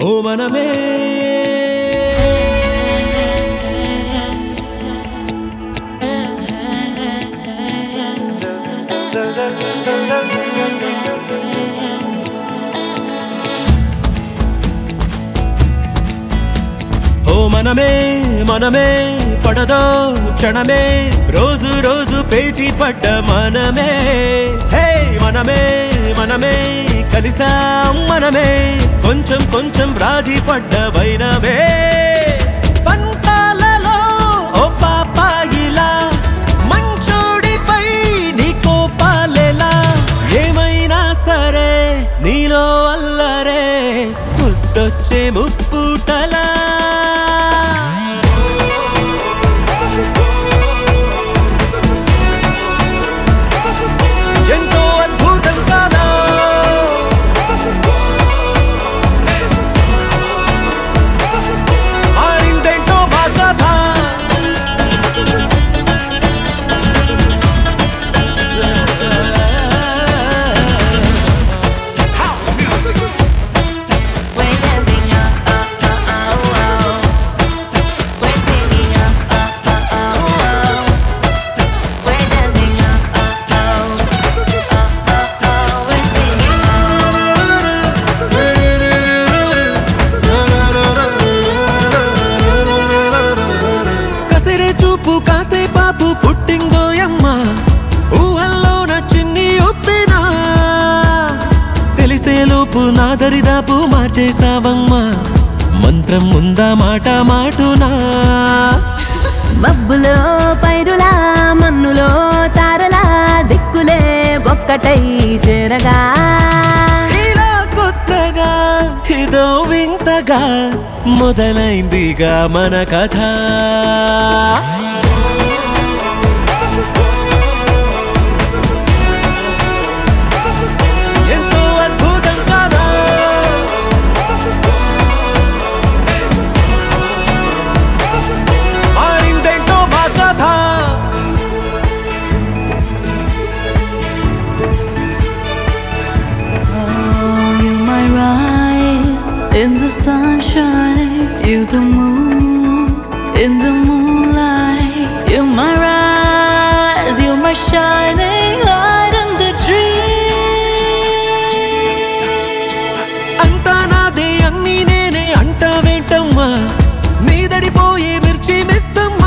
ఓ మనమే ఓ మనమే మనమే పడదో క్షణమే రోజు రోజు పేచి పడ్డ మనమే హే మనమే మనమే కలిసాం మనమే కొంచెం కొంచెం రాజీ పడ్డ వైనమే పంతాలలో ఓ పాపాయిలా మంచోడిపై నీ కోపాలెలా ఏమైనా సరే నీలో అల్లరే ముద్దొచ్చే ముప్పుటలా ఎంతో అద్భుతం కాదా మారిందేంటో మా కథ We're dancing up, up, up, oh, oh. We're singing up, up, up, oh, oh. We're dancing up, up, oh. Up, up, oh. We're singing కసిరే చూపు కాసే పాపు పుట్టింగోయమ్మ ఊహల్లోన చిన్ని ఒప్పినా తెలిసే లోపు నా దరిదాపు మార్చేసావమ్మా మంత్రం ఉందా మాట మాటునా మబ్బులో పైరులా మన్నులో తారలా దిక్కులే ఒక్కటై చేరగా ఇలా కొత్తగా ఇదో వింతగా మొదలైందిగా మన కథ ఎంతో అద్భుతం కాదా మారిందేంటో మా కథ Oh, you my rise in the sunshine. You the moon in the moonlight. You my rise, you my shining light in the dream. అంతా నాదే అన్ని నేనే అంటావేంటమ్మా నీదడిపోయే మిర్చి మిస్సమ్మా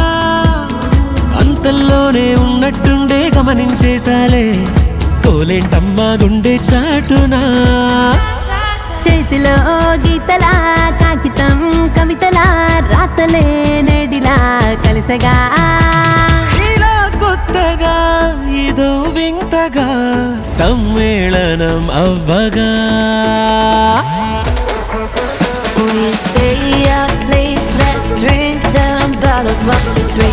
అంతల్లోనే ఉన్నట్టుండే గమనించేసాలే కోలేంటమ్మా గుండె చాటునా చేతిలో గీతలా కాగితం కవితలా రాతలే నేడిలా కలిసగా ఇలా కొత్తగా ఇదో వింతగా సమ్మేళనం అవ్వగా We stay up late, let's drink down bottles, one, two, three.